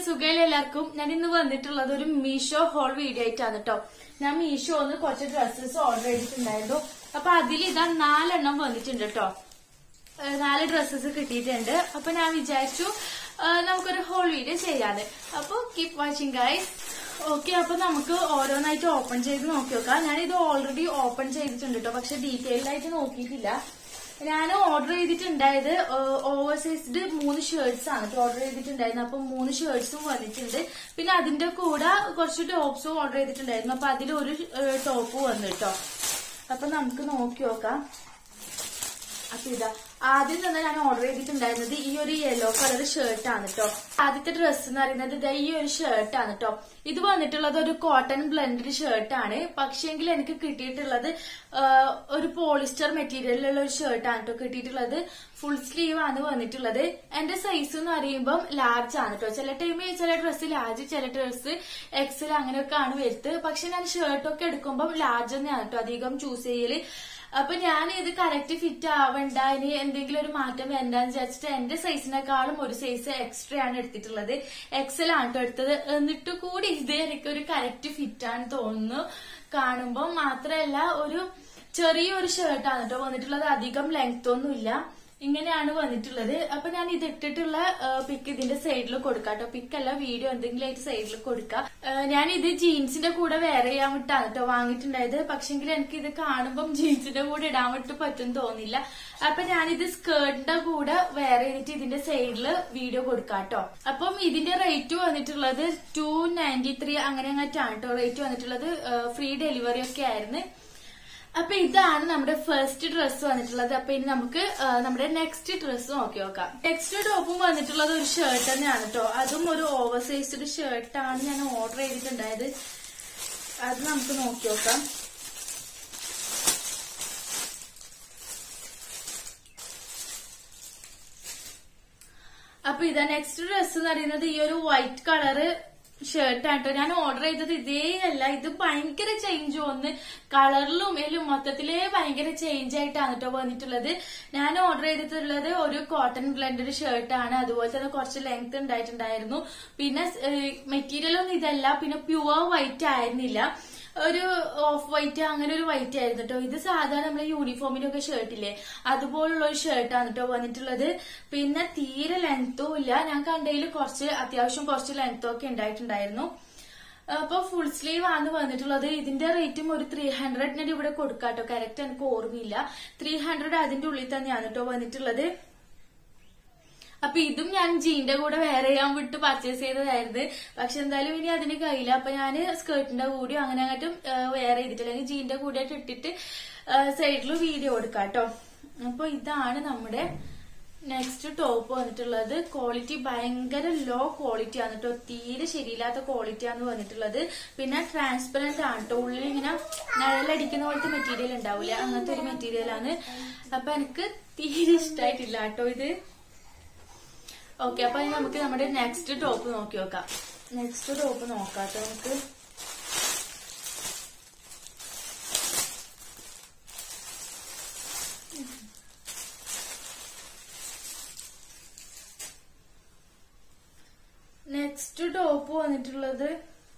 സുഖയിലെ എല്ലാവർക്കും ഞാൻ ഇന്ന് വന്നിട്ടുള്ളത് ഒരു മീഷോ ഹോൾ വീഡിയോ ആയിട്ടാണ് കേട്ടോ ഞാൻ മീഷോന്ന് കുറച്ച് ഡ്രസ്സസ് ഓർഡർ ചെയ്തിട്ടുണ്ടായിരുന്നു അപ്പൊ അതിൽ ഇതാ നാലെണ്ണം വന്നിട്ടുണ്ട് കേട്ടോ ഏഹ് നാല് ഡ്രസ്സസ് കിട്ടിയിട്ടുണ്ട് അപ്പൊ ഞാൻ വിചാരിച്ചു ഏഹ് നമുക്കൊരു ഹോൾ വീഡിയോ ചെയ്യാതെ അപ്പൊ കീപ് വാച്ചിങ് ഗൈസ് ഓക്കെ അപ്പൊ നമുക്ക് ഓരോന്നായിട്ട് ഓപ്പൺ ചെയ്ത് നോക്കി നോക്കാം ഞാൻ ഇത് ഓൾറെഡി ഓപ്പൺ ചെയ്തിട്ടുണ്ട് കേട്ടോ പക്ഷെ ഡീറ്റെയിൽഡ് ആയിട്ട് നോക്കിയിട്ടില്ല ഞാൻ ഓർഡർ ചെയ്തിട്ടുണ്ടായത് ഓവർ സൈസ്ഡ് മൂന്ന് ഷർട്ട്സ് ആണ് ഓർഡർ ചെയ്തിട്ടുണ്ടായിരുന്നത് അപ്പൊ മൂന്ന് ഷർട്ട്സും വന്നിട്ടുണ്ട് പിന്നെ അതിന്റെ കൂടെ കുറച്ച് ടോപ്സും ഓർഡർ ചെയ്തിട്ടുണ്ടായിരുന്നു അപ്പൊ അതിൽ ഒരു ടോപ്പ് വന്നു കേട്ടോ അപ്പൊ നമുക്ക് നോക്കി നോക്കാം അപ്പൊ ഇതാ ആദ്യം തന്നെ ഞാൻ ഓർഡർ ചെയ്തിട്ടുണ്ടായിരുന്നത് ഈ ഒരു യെല്ലോ കളർ ഷർട്ട് ആണ് കേട്ടോ ആദ്യത്തെ ഡ്രസ്സ് എന്ന് പറയുന്നത് ഇതാ ഈ ഒരു ഷർട്ട് ആണ് കേട്ടോ ഇത് വന്നിട്ടുള്ളത് ഒരു കോട്ടൺ ബ്ലെൻഡഡ് ഷർട്ട് ആണ് പക്ഷേങ്കിൽ എനിക്ക് കിട്ടിയിട്ടുള്ളത് ആ, ഒരു പോളിസ്റ്റർ മെറ്റീരിയലിലുള്ള ഒരു ഷർട്ട് ആണ് കേട്ടോ കിട്ടിയിട്ടുള്ളത് ഫുൾ സ്ലീവ് ആണ് വന്നിട്ടുള്ളത് എന്റെ സൈസ് എന്ന് പറയുമ്പം ലാർജ് ആണ് കേട്ടോ ചില ടൈമിൽ ചില ഡ്രസ്സ് ലാർജ് ചില ഡ്രസ്സ് എക്സൽ അങ്ങനെയൊക്കെ ആണ് വരുന്നത് പക്ഷെ ഞാൻ ഷർട്ടൊക്കെ എടുക്കുമ്പോൾ ലാർജ് തന്നെയാണ് കേട്ടോ അധികം ചൂസ് ചെയ്യല് അപ്പൊ ഞാൻ ഇത് കറക്റ്റ് ഫിറ്റ് ആവണ്ട ഇനി എന്തെങ്കിലും ഒരു മാറ്റം വരണ്ടെന്ന് വിചാരിച്ചിട്ട് എന്റെ സൈസിനെക്കാളും ഒരു സൈസ് എക്സ്ട്രാ ആണ് എടുത്തിട്ടുള്ളത് എക്സൽ ആണ് കേട്ടോ എടുത്തത് എന്നിട്ട് കൂടി ഇത് എനിക്ക് ഒരു കറക്റ്റ് ഫിറ്റ് ആണ് തോന്നുന്നു കാണുമ്പോൾ മാത്രമല്ല ഒരു ചെറിയൊരു ഷർട്ടാണ് കേട്ടോ വന്നിട്ടുള്ളത് അധികം ലെങ്ത് ഒന്നുമില്ല ഇങ്ങനെയാണ് വന്നിട്ടുള്ളത് അപ്പൊ ഞാൻ ഇത് ഇട്ടിട്ടുള്ള പിക്ക് ഇതിന്റെ സൈഡിൽ കൊടുക്കാം കേട്ടോ പിക്കല്ല വീഡിയോ എന്തെങ്കിലും ആയിട്ട് സൈഡിൽ കൊടുക്കാം ഞാൻ ഇത് ജീൻസിന്റെ കൂടെ വേറെ ചെയ്യാൻ വിട്ടാണ് കേട്ടോ വാങ്ങിയിട്ടുണ്ടായത് പക്ഷെങ്കിൽ എനിക്ക് ഇത് കാണുമ്പോൾ ജീൻസിന്റെ കൂടെ ഇടാൻ വിട്ട് പറ്റും തോന്നില്ല അപ്പൊ ഞാനിത് സ്കേർട്ടിന്റെ കൂടെ വേറെ ചെയ്തിട്ട് ഇതിന്റെ സൈഡിൽ വീഡിയോ കൊടുക്കാം കേട്ടോ അപ്പം ഇതിന്റെ റേറ്റ് വന്നിട്ടുള്ളത് ടു നയൻറ്റി ത്രീ അങ്ങനെ അങ്ങനെയാണ് കേട്ടോ റേറ്റ് വന്നിട്ടുള്ളത് ഫ്രീ ഡെലിവറി ഒക്കെ ആയിരുന്നു അപ്പൊ ഇതാണ് നമ്മുടെ ഫസ്റ്റ് ഡ്രസ്സ് വന്നിട്ടുള്ളത് അപ്പൊ ഇനി നമുക്ക് ആ, നമ്മുടെ നെക്സ്റ്റ് ഡ്രസ്സ് നോക്കി നോക്കാം നെക്സ്റ്റ് ടോപ്പും വന്നിട്ടുള്ളത് ഒരു ഷർട്ട് തന്നെയാണ് കേട്ടോ അതും ഒരു ഓവർ സൈസ്ഡ് ഷർട്ടാണ് ഞാൻ ഓർഡർ ചെയ്തിട്ടുണ്ടായത് അത് നമുക്ക് നോക്കി നോക്കാം അപ്പൊ ഇതാ നെക്സ്റ്റ് ഡ്രസ്സ് എന്ന് പറയുന്നത് ഈ ഒരു വൈറ്റ് കളറ് ഷർട്ട് ആട്ടോ ഞാൻ ഓർഡർ ചെയ്തത് ഇതേ അല്ല ഇത് ഭയങ്കര ചേഞ്ച് വന്ന് കളറിലും എല്ലാം മൊത്തത്തിലേ ഭയങ്കര ചേഞ്ച് ആയിട്ടാണ് കേട്ടോ വന്നിട്ടുള്ളത് ഞാൻ ഓർഡർ ചെയ്തിട്ടുള്ളത് ഒരു കോട്ടൺ ബ്ലെൻഡഡ് ഷർട്ടാണ് അതുപോലെ തന്നെ കുറച്ച് ലെങ്ത് ഉണ്ടായിട്ടുണ്ടായിരുന്നു പിന്നെ മെറ്റീരിയൽ ഒന്നും ഇതല്ല പിന്നെ പ്യുവർ വൈറ്റ് ആയിരുന്നില്ല ഒരു ഓഫ് വൈറ്റ് അങ്ങനെ ഒരു വൈറ്റ് ആയിരുന്നു കേട്ടോ ഇത് സാധാരണ നമ്മളെ യൂണിഫോമിനൊക്കെ ഷർട്ടില്ലേ അതുപോലുള്ള ഒരു ഷർട്ടാണ് കേട്ടോ വന്നിട്ടുള്ളത് പിന്നെ തീരെ ലെങ്ത്തും ഇല്ല ഞാൻ കണ്ടതിൽ കുറച്ച് അത്യാവശ്യം കുറച്ച് ലെങ്ത്തും ഒക്കെ ഉണ്ടായിട്ടുണ്ടായിരുന്നു അപ്പൊ ഫുൾ സ്ലീവ് ആണ് വന്നിട്ടുള്ളത് ഇതിന്റെ റേറ്റും ഒരു ത്രീ ഹൺഡ്രഡിന് ഇവിടെ കൊടുക്കാം കേട്ടോ കറക്റ്റ് എനിക്ക് ഓർമ്മയില്ല ത്രീ ഹൺഡ്രഡ് അതിന്റെ ഉള്ളിൽ തന്നെയാണ് കേട്ടോ വന്നിട്ടുള്ളത് അപ്പൊ ഇതും ഞാൻ ജീന്റെ കൂടെ വേറെ ചെയ്യാൻ വിട്ട് പർച്ചേസ് ചെയ്തതായിരുന്നു പക്ഷെ എന്തായാലും ഇനി അതിന് കഴിയില്ല അപ്പൊ ഞാൻ സ്കേർട്ടിന്റെ കൂടിയോ അങ്ങനെ അങ്ങോട്ടും വേറെ ചെയ്തിട്ടില്ല അല്ലെങ്കിൽ ജീന്റെ കൂടെ ആയിട്ട് ഇട്ടിട്ട് സൈഡിൽ വീഡിയോ കൊടുക്കാം കേട്ടോ അപ്പൊ ഇതാണ് നമ്മുടെ നെക്സ്റ്റ് ടോപ്പ് വന്നിട്ടുള്ളത് ക്വാളിറ്റി ഭയങ്കര ലോ ക്വാളിറ്റി ആണ് കേട്ടോ തീരെ ശരിയില്ലാത്ത ക്വാളിറ്റി ആണ് വന്നിട്ടുള്ളത് പിന്നെ ട്രാൻസ്പെറന്റ് ആണ് കേട്ടോ ഉള്ളിൽ ഇങ്ങനെ നിഴലടിക്കുന്ന പോലത്തെ മെറ്റീരിയൽ ഉണ്ടാവില്ല അങ്ങനത്തെ ഒരു മെറ്റീരിയൽ ആണ് അപ്പൊ എനിക്ക് തീരെ ഇഷ്ടമായിട്ടില്ല കേട്ടോ ഇത് ഓക്കെ അപ്പൊ ഇനി നമുക്ക് നമ്മുടെ നെക്സ്റ്റ് ടോപ്പ് നോക്കി നോക്കാം നെക്സ്റ്റ് ടോപ്പ് നോക്കാട്ടോ നമുക്ക് നെക്സ്റ്റ് ടോപ്പ് വന്നിട്ടുള്ളത്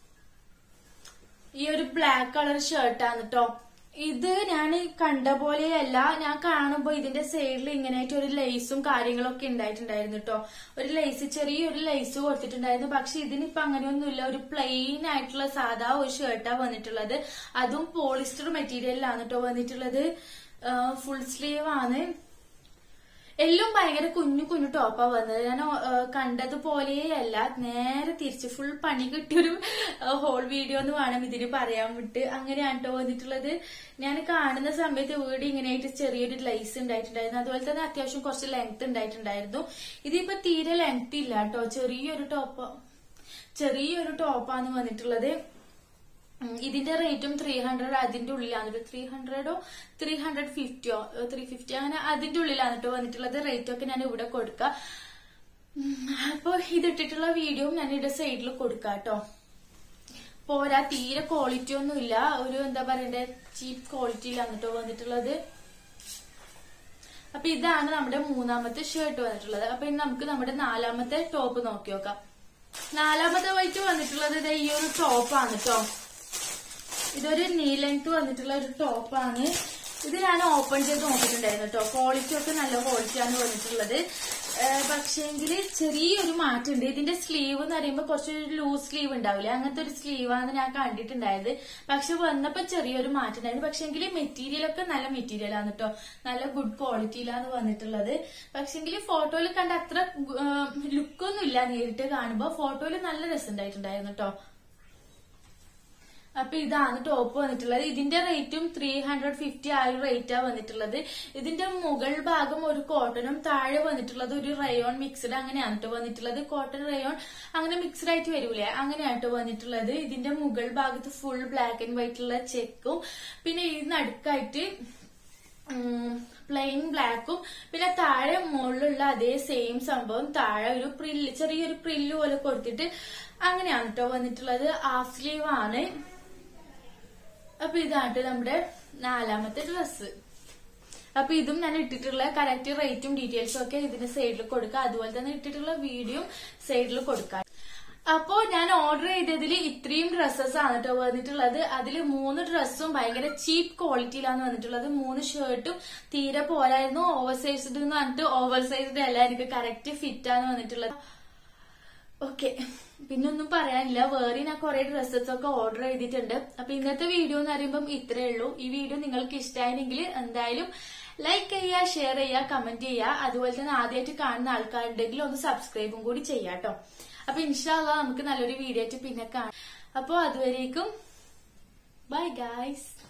ഈ ഒരു ബ്ലാക്ക് കളർ ഷർട്ടാണ് കേട്ടോ ഇത് ഞാൻ കണ്ട പോലെയല്ല ഞാൻ കാണുമ്പോ ഇതിന്റെ സൈഡിൽ ഇങ്ങനെയായിട്ട് ഒരു ലേസും കാര്യങ്ങളൊക്കെ ഉണ്ടായിട്ടുണ്ടായിരുന്നു കേട്ടോ ഒരു ലേസ് ചെറിയൊരു ലേസ് കൊടുത്തിട്ടുണ്ടായിരുന്നു പക്ഷെ ഇതിനിപ്പോ അങ്ങനെയൊന്നുമില്ല ഒരു പ്ലെയിൻ ആയിട്ടുള്ള സാധാ ഒരു ഷർട്ടാ വന്നിട്ടുള്ളത് അതും പോളിസ്റ്റർ മെറ്റീരിയലിലാണ് കേട്ടോ വന്നിട്ടുള്ളത് ഫുൾ സ്ലീവ് ആണ് എല്ലാം ഭയങ്കര കുഞ്ഞു കുഞ്ഞു ടോപ്പാ വന്നത് ഞാൻ കണ്ടതുപോലെയല്ല നേരെ തിരിച്ച് ഫുൾ പണി കിട്ടിയൊരു ഹോൾ വീഡിയോ എന്ന് വേണം ഇതിന് പറയാൻ വിട്ട് അങ്ങനെയാണ് കേട്ടോ വന്നിട്ടുള്ളത് ഞാൻ കാണുന്ന സമയത്ത് വീട് ഇങ്ങനെയായിട്ട് ചെറിയൊരു ലൈസ് ഉണ്ടായിട്ടുണ്ടായിരുന്നു അതുപോലെ തന്നെ അത്യാവശ്യം കുറച്ച് ലെങ്ത് ഉണ്ടായിട്ടുണ്ടായിരുന്നു ഇതിപ്പോ തീരെ ലെങ്ത് ഇല്ല കേട്ടോ ചെറിയൊരു ടോപ്പ് ചെറിയൊരു ടോപ്പാണ് വന്നിട്ടുള്ളത് ഉം, ഇതിന്റെ റേറ്റും ത്രീ ഹൺഡ്രഡ് അതിന്റെ ഉള്ളിലാണ് ത്രീ ഹൺഡ്രഡോ ത്രീ ഹൺഡ്രഡ് ഫിഫ്റ്റിയോ ത്രീ ഫിഫ്റ്റി അങ്ങനെ അതിന്റെ ഉള്ളിലാണ് കേട്ടോ വന്നിട്ടുള്ളത് റേറ്റ് ഒക്കെ ഞാൻ ഇവിടെ കൊടുക്കാം ഉം, അപ്പൊ ഇതിട്ടിട്ടുള്ള വീഡിയോ ഞാൻ ഇവിടെ സൈഡിൽ കൊടുക്കാം കേട്ടോ പോരാ തീരെ ക്വാളിറ്റി ഒന്നും ഇല്ല ഒരു എന്താ പറയണ്ടേ ചീപ്പ് ക്വാളിറ്റിയിലാണ് കേട്ടോ വന്നിട്ടുള്ളത് അപ്പൊ ഇതാണ് നമ്മുടെ മൂന്നാമത്തെ ഷർട്ട് വന്നിട്ടുള്ളത് അപ്പൊ ഇനി നമുക്ക് നമ്മുടെ നാലാമത്തെ ടോപ്പ് നോക്കി നോക്കാം നാലാമത്തെ വൈറ്റ് വന്നിട്ടുള്ളത് ദേ ഈ ഒരു ടോപ്പാണ് കേട്ടോ ഇതൊരു നീ ലെങ്ത് വന്നിട്ടുള്ള ഒരു ടോപ്പാണ് ഇത് ഞാൻ ഓപ്പൺ ചെയ്ത് നോക്കിയിട്ടുണ്ടായിരുന്നു കേട്ടോ ക്വാളിറ്റി ഒക്കെ നല്ല ക്വാളിറ്റിയാണ് വന്നിട്ടുള്ളത് പക്ഷേങ്കിൽ ചെറിയൊരു മാറ്റമുണ്ട് ഇതിന്റെ സ്ലീവ് എന്ന് പറയുമ്പോൾ കുറച്ചൊരു ലൂസ് സ്ലീവ് ഉണ്ടാവില്ലേ അങ്ങനത്തെ ഒരു സ്ലീവാണ് ഞാൻ കണ്ടിട്ടുണ്ടായത് പക്ഷെ വന്നപ്പോ ചെറിയൊരു മാറ്റം ഉണ്ടായിരുന്നു പക്ഷെങ്കിൽ മെറ്റീരിയൽ ഒക്കെ നല്ല മെറ്റീരിയൽ ആണ് കേട്ടോ നല്ല ഗുഡ് ക്വാളിറ്റിയിലാണ് വന്നിട്ടുള്ളത് പക്ഷെങ്കിൽ ഫോട്ടോയിൽ കണ്ട അത്ര ലുക്കൊന്നും ഇല്ല നേരിട്ട് കാണുമ്പോൾ ഫോട്ടോയിൽ നല്ല രസമുണ്ടായിട്ടുണ്ടായിരുന്നു കേട്ടോ അപ്പൊ ഇതാണ് ടോപ്പ് വന്നിട്ടുള്ളത് ഇതിന്റെ റേറ്റും ത്രീ ഹൺഡ്രഡ് ഫിഫ്റ്റി ആ ഒരു റേറ്റാ വന്നിട്ടുള്ളത് ഇതിന്റെ മുകൾ ഭാഗം ഒരു കോട്ടണും താഴെ വന്നിട്ടുള്ളത് ഒരു റയോൺ മിക്സ്ഡ് അങ്ങനെയാണ് കേട്ടോ വന്നിട്ടുള്ളത് കോട്ടൺ റയോൺ അങ്ങനെ മിക്സ്ഡ് ആയിട്ട് വരൂലേ അങ്ങനെയാണ് കേട്ടോ വന്നിട്ടുള്ളത് ഇതിന്റെ മുകൾ ഭാഗത്ത് ഫുൾ ബ്ലാക്ക് ആൻഡ് വൈറ്റ് ഉള്ള ചെക്കും പിന്നെ ഈ നടുക്കായിട്ട് പ്ലെയിൻ ബ്ലാക്കും പിന്നെ താഴെ മുകളിലുള്ള അതേ സെയിം സംഭവം താഴെ ഒരു പ്രില്ല് ചെറിയൊരു പ്രില്ല് പോലെ കൊടുത്തിട്ട് അങ്ങനെയാണ് കേട്ടോ വന്നിട്ടുള്ളത് ഹാഫ് സ്ലീവ് ആണ് അപ്പൊ ഇതാണ് നമ്മുടെ നാലാമത്തെ ഡ്രസ്സ് അപ്പൊ ഇതും ഞാൻ ഇട്ടിട്ടുള്ള കറക്റ്റ് റേറ്റും ഡീറ്റെയിൽസും ഒക്കെ ഇതിന്റെ സൈഡിൽ കൊടുക്കുക അതുപോലെ തന്നെ ഇട്ടിട്ടുള്ള വീഡിയോ സൈഡിൽ കൊടുക്കാം അപ്പോ ഞാൻ ഓർഡർ ചെയ്തതിൽ ഇത്രയും ഡ്രസ്സസ് ആണ് കേട്ടോ വന്നിട്ടുള്ളത് അതിൽ മൂന്ന് ഡ്രസ്സും ഭയങ്കര ചീപ്പ് ക്വാളിറ്റിയിലാണ് വന്നിട്ടുള്ളത് മൂന്ന് ഷർട്ടും തീരെ പോരായിരുന്നു ഓവർ സൈസ്ഡ് എന്ന് പറഞ്ഞിട്ട് ഓവർ സൈസ്ഡ് അല്ല എനിക്ക് കറക്റ്റ് ഫിറ്റ് ആണ് വന്നിട്ടുള്ളത് ഓക്കെ പിന്നെ ഒന്നും പറയാനില്ല വേറെ ഞാൻ കുറെ ഡ്രസ്സസ് ഒക്കെ ഓർഡർ ചെയ്തിട്ടുണ്ട് അപ്പൊ ഇന്നത്തെ വീഡിയോ എന്ന് പറയുമ്പോൾ ഇത്രേ ഉള്ളൂ ഈ വീഡിയോ നിങ്ങൾക്ക് ഇഷ്ടമായെങ്കിൽ എന്തായാലും ലൈക്ക് ചെയ്യുക ഷെയർ ചെയ്യുക കമന്റ് ചെയ്യുക അതുപോലെ തന്നെ ആദ്യമായിട്ട് കാണുന്ന ആൾക്കാരുണ്ടെങ്കിൽ ഒന്ന് സബ്സ്ക്രൈബും കൂടി ചെയ്യാം കേട്ടോ അപ്പൊ ഇൻഷാല്ല നമുക്ക് നല്ലൊരു വീഡിയോ ആയിട്ട് പിന്നെ കാണാം അപ്പൊ അതുവരേക്കും ബൈ ഗായ്സ്